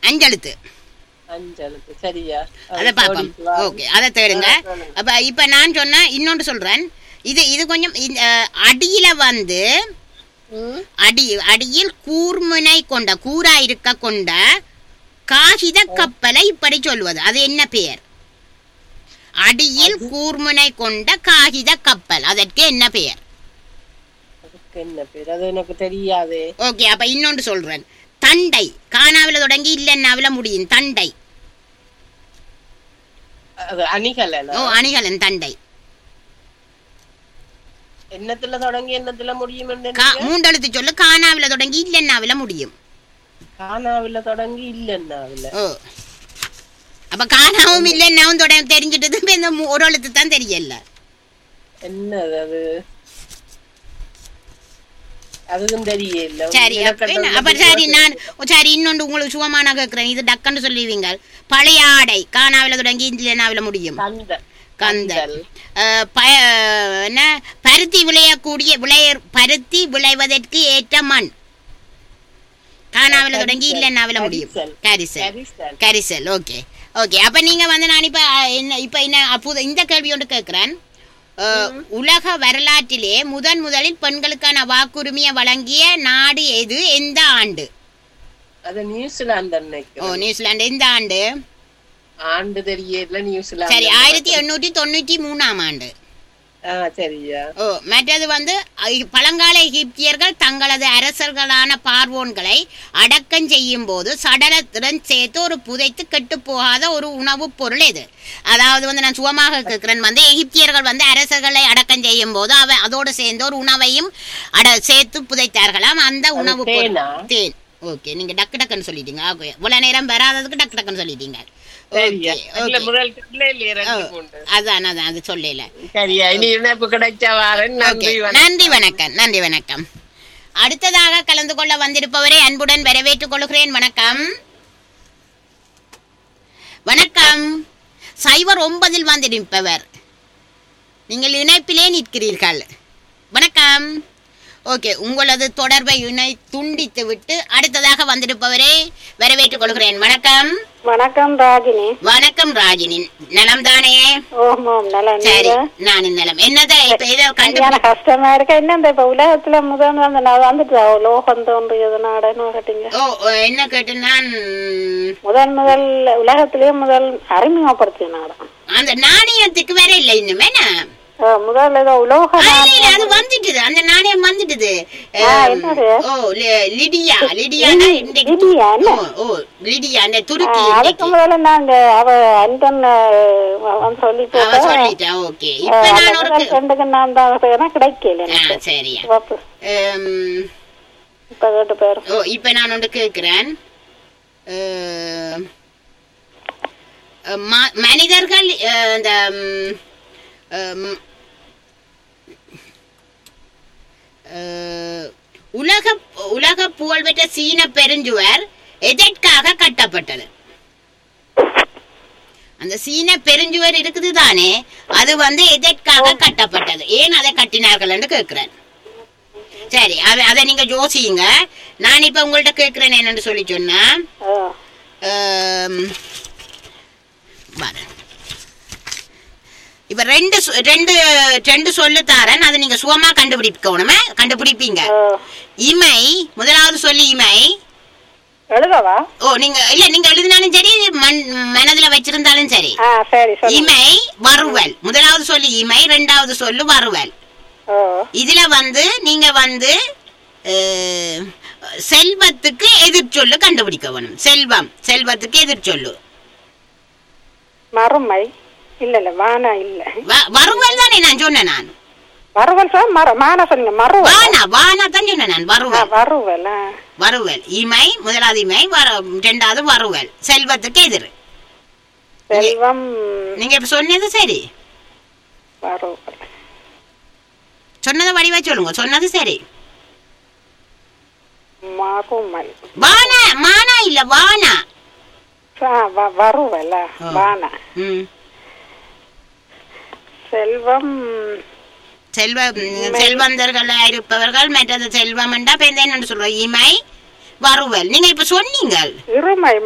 அஞ்செழுத்து அஞ்சலுக்கு சரியா அதை பார்ப்போம் ஓகே அதை தேடுங்க அப்ப இப்ப நான் சொன்னா இன்னொன்று சொல்றேன் இது இது கொஞ்சம் இந்த, அஹ், அடியில வந்து ம் அடி அடியில் கூர்முனை கொண்ட கூரா இருக்க கொண்ட காகித கப்பலை இப்படி சொல்வது அது என்ன பெயர் அடியில் கூர்முனை கொண்ட காகித கப்பல் அதற்கு என்ன பெயர் அதுக்கு என்ன பேர் அது எனக்கு தெரியாதே ஓகே அப்ப இன்னொன்று சொல்றேன் தண்டை காணாவில தொடங்கி இல்லைன்னாவில முடியும் தண்டை அது அணிகலனா ஓ அணிகலன் தண்டை என்னத்துல தொடங்கி என்னத்துல முடியும் என்று கா மூண்டெழுத்து சொல்லு காணாவில தொடங்கி இல்லைன்னாவில முடியும் கானாவில தொடங்கி இல்லன்னாவில ஓ அப்ப காணாவும் இல்லைன்னாவும் தொட தெரிஞ்சிட்டது இப்ப இந்த மூ- ஒரு எழுத்து தான் தெரியல என்னது அது அதுவும் தெரியல சரி அப்ப என்ன? அப்ப சரி நான் சரி இன்னொன்று உங்களுக்கு சுகமான கேட்கிறேன் இது டக்குன்னு சொல்லுவீங்க பழைய ஆடை காணாவில தொடங்கி இல்லைன்னாவில முடியும் கந்த கந்தல் அஹ், ப- என்ன பருத்தி விளையக்கூடிய விளைய பருத்தி விளைவதற்கு ஏற்ற மண் காணாவில தொடங்கி இல்லைன்னாவில முடியும் கரிசல் கரிசல் கரிசல் ஓகே ஓகே அப்ப நீங்க வந்து நான் இப்ப அஹ், என்ன இப்ப என்ன அப்போது இந்த கேள்வி ஒன்று கேட்கிறேன் அஹ், உலக வரலாற்றிலே முதன் முதலில் பெண்களுக்கான வாக்குரிமையை வழங்கிய நாடு எது எந்த ஆண்டு அது நியூசிலாந்து ஓ நினைக்கிறேன் நியூசிலாந்து எந்த ஆண்டு ஆண்டு தெரியல நியூசிலாந்து சரி ஆயிரத்தி எண்ணூற்றி தொண்ணூற்றி மூணாம் ஆண்டு ஆ சரியா ஓ மற்றது வந்து அஹ், பழங்கால எகிப்தியர்கள் தங்களது அரசர்களான பார்வோன்களை அடக்கம் செய்யும் போது சடலத்துடன் சேர்த்து ஒரு புதைத்து கெட்டு போகாத ஒரு உணவுப் பொருள் இது அதாவது வந்து நான் சுகமாக கேட்கிறேன் வந்து எகிப்தியர்கள் வந்து அரசர்களை அடக்கம் செய்யும் போது அவ அதோடு சேர்ந்து ஒரு உணவையும் அட சேர்த்து புதைத்தார்களாம் அந்த உணவு தேனா? தேன் ஓகே நீங்க டக்கு டக்குன்னு சொல்லிட்டீங்க ஓகே இவ்வளவு நேரம் வராததுக்கு டக்கு டக்குன்னு சொல்லிட்டீங்க சரியா ஓகே இல்ல ஓகே முதல் இல்ல இல்லையா ரெண்டு மூன்று அதான் அதான் அது சொல்லல சரியா இனி இணைப்பு கிடைச்சா வாரேன் நன்றி ஓகே. வணக்கம். நன்றி வணக்கம் நன்றி வணக்கம் அடுத்ததாக கலந்து கொள்ள வந்திருப்பவரை அன்புடன் வரவேற்றுக் கொள்கிறேன் வணக்கம் வணக்கம் சைபர் ஒன்பதில் வந்திருப்பவர் நீங்கள் இணைப்பிலே நிற்கிறீர்கள் வணக்கம் ஓகே உங்களது தொடர்பை இணை துண்டித்து விட்டு அடுத்ததாக வந்திருப்பவரை வரவேற்றுக் கொள்கிறேன் வணக்கம் வணக்கம் ராகினி வணக்கம் ராஜினி நலம் தானே ஓம் ஓம் நல்லா சரி நீங்க நான் நலம் என்னதை இப்ப இதை கண்டு சரியான கஷ்டமா இருக்கு என்ன இந்த இப்ப உலகத்துல முதல் வந்து நான் வந்துட்டு லோகம் தோன்றியது நாடுன்னு கேட்டீங்க ஓ ஓ, என்ன கேட்டு நான் முதல் முதல் உலகத்திலேயே முதல் அறிமுகப்படுத்திய நாடு அந்த நாணயத்துக்கு வேற இல்ல இன்னும் என்ன அஹ் முதல் ஏதோ உலோக ஆ, இல்ல, நாடு இல்ல, அது வந்துட்டுது அந்த நாணயம் வந்துட்டுது ஆ, அம், என்னது? ஓ லி- லிடியா லிடியானா இன்றைக்கு லிடியா, என்ன? ஓ, ஓ லிடியா அந்த துருக்கி அஹ் அதுக்கு இன்றைக்கு முதல்ல நாங்க அவ அந்தன் வந்து சொல்லி அவ போட்டேன் சொல்லிட்டா ஓகே இப்ப அந்த நான் ஒரு முதல் ரெண்டுக்கு நான் தான் செய்யறேன் கிடைக்கல ஆ, எனக்கு சரியா சிவப்பு. அம், இப்ப கேட்டு பேரு ஓ இப்ப நான் ஒன்று கேட்கிறேன் அஹ், அஹ், ம- மனிதர்கள் அஹ், இந்த ம், அம், அஹ், உலக உலக புகழ்பெற்ற சீன பெருஞ்சுவர் எதற்காக கட்டப்பட்டது அந்த சீன பெருஞ்சுவர் இருக்குது தானே அது வந்து எதற்காக கட்டப்பட்டது ஏன் அதை கட்டினார்கள் என்று கேட்கிறேன் சரி அதை அதை நீங்க யோசிங்க நான் இப்ப உங்கள்ட்ட கேட்கிறேன் என்னன்னு சொல்லி சொன்னா அஹ் ஆம், வரேன். இப்ப ரெண்டு சொ- ரெண்டு ரெண்டு சொல்லு தாரேன் அதை நீங்க சுகமா கண்டுபிடிக்கணுமே கண்டுபிடிப்பீங்க அஹ் இமை முதலாவது சொல்லி இமை எழுதவா ஓ நீங்க இல்ல நீங்க எழுதினாலும் சரி மன் மனதுல வச்சிருந்தாலும் சரி ஆ சரி சொல்லு இமை வருவல் முதலாவது சொல்லி இமை ரெண்டாவது சொல்லு வருவல் ஓ இதுல வந்து நீங்க வந்து அஹ், செல்வத்துக்கு எதிர்ச்சொல்லு கண்டுபிடிக்க வேணும் செல்வம் செல்வத்துக்கு எதிர்ச்சொல்லு மறுமை இல்ல இல்ல வானா இல்ல வ- வருவல் தானே நான் சொன்னேன் நான் மறுவல் சார் மர மான சொன்னீங்க மறுவல் வானா வானா தான் சொன்னேன் நான் ஆ, வருவல் வருவல் ஆ. வருவல் இமை முதலாவது இமை வர ரெண்டாவது வருவல் செல்வத்துக்கு எதிர் செல்வம் நீங்க இப்ப சொன்னது சரி வருவல் சொன்னதை வடிவா சொல்லுங்க சொன்னது சரி மறுமை வானா மானா இல்ல வானா ஆ, வ- வருவல் ஆ, ஆ. வானா ம் செல்வம் செல்வ செல்வந்தர்களா இருப்பவர்கள் மற்றது செல்வம் என்றா இப்ப என்ன சொல்றோம் இமை வருவல் நீங்க இப்ப சொன்னீங்க இருமை